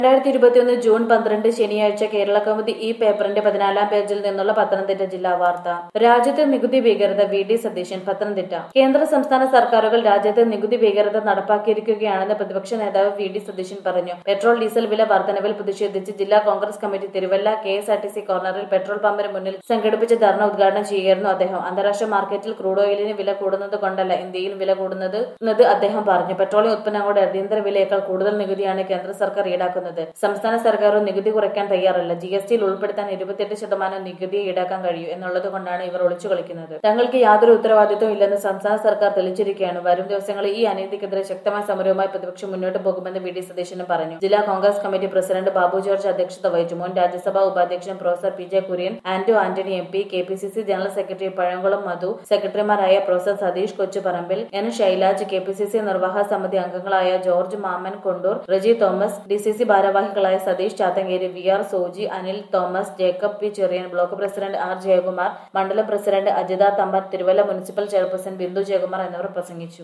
രണ്ടായിരത്തി ഇരുപത്തിയൊന്ന് ജൂൺ പന്ത്രണ്ട് ശനിയാഴ്ച കേരള കൗമുദി ഈ പേപ്പറിന്റെ പതിനാലാം പേജിൽ നിന്നുള്ള പത്തനംതിട്ട ജില്ലാ വാർത്ത രാജ്യത്ത് നികുതി ഭീകരത വി ഡി സതീശൻ പത്തനംതിട്ട കേന്ദ്ര സംസ്ഥാന സർക്കാരുകൾ രാജ്യത്ത് നികുതി ഭീകരത നടപ്പാക്കിയിരിക്കുകയാണെന്ന് പ്രതിപക്ഷ നേതാവ് വി ഡി സതീശൻ പറഞ്ഞു പെട്രോൾ ഡീസൽ വില വർധനവിൽ പ്രതിഷേധിച്ച് ജില്ലാ Congress committee Thiruvalla K S R T C കോർണറിൽ പെട്രോൾ പമ്പിന് മുന്നിൽ സംഘടിപ്പിച്ച ധർണ ഉദ്ഘാടനം ചെയ്യുകയായിരുന്നു അദ്ദേഹം അന്താരാഷ്ട്ര മാർക്കറ്റിൽ ക്രൂഡ് ഓയിലിന് വില കൂടുന്നത് കൊണ്ടല്ല ഇന്ത്യയിൽ വില കൂടുന്നത് എന്നത് അദ്ദേഹം പറഞ്ഞു പെട്രോളിയം ഉത്പന്നങ്ങളുടെ അടിയന്തര വിലയേക്കാൾ കൂടുതൽ നികുതിയാണ് കേന്ദ്ര സർക്കാർ ഈടാക്കുന്നത് സംസ്ഥാന സർക്കാരും നികുതി കുറയ്ക്കാൻ തയ്യാറല്ല ജി എസ് ടിയിൽ ഉൾപ്പെടുത്താൻ ഇരുപത്തിയെട്ട് ശതമാനം നികുതി ഈടാക്കാൻ കഴിയൂ എന്നുള്ളത് കൊണ്ടാണ് ഇവർ ഒളിച്ചു കളിക്കുന്നത് തങ്ങൾക്ക് യാതൊരു ഉത്തരവാദിത്വം ഇല്ലെന്ന് സംസ്ഥാന സർക്കാർ തെളിയിച്ചിരിക്കുകയാണ് വരും ദിവസങ്ങളിൽ ഈ അനീതിക്കെതിരെ ശക്തമായ സമരവുമായി പ്രതിപക്ഷം മുന്നോട്ട് പോകുമെന്ന് വി ഡി സതീശനും പറഞ്ഞു ജില്ലാ Congress committee president Babu George അധ്യക്ഷത വഹിച്ചു മുൻ രാജ്യസഭാ ഉപാധ്യക്ഷൻ professor P J Kurian Anto Antony M P K P C C general secretary Pazhakulam Madhu സെക്രട്ടറിമാരായ professor Satheesh Kochuparambil N Shailaj K P C C നിർവാഹക സമിതി അംഗങ്ങളായ George Mammen Kondoor Reji Thomas D C C ഭാരവാഹികളായ Satheesh Chathankery V R Soji Anil Thomas Jacob P Cherian block president R Jayakumar മണ്ഡലം president Ajitha തമ്പൻ Thiruvalla municipal chairperson Bindu Jayakumar എന്നിവർ പ്രസംഗിച്ചു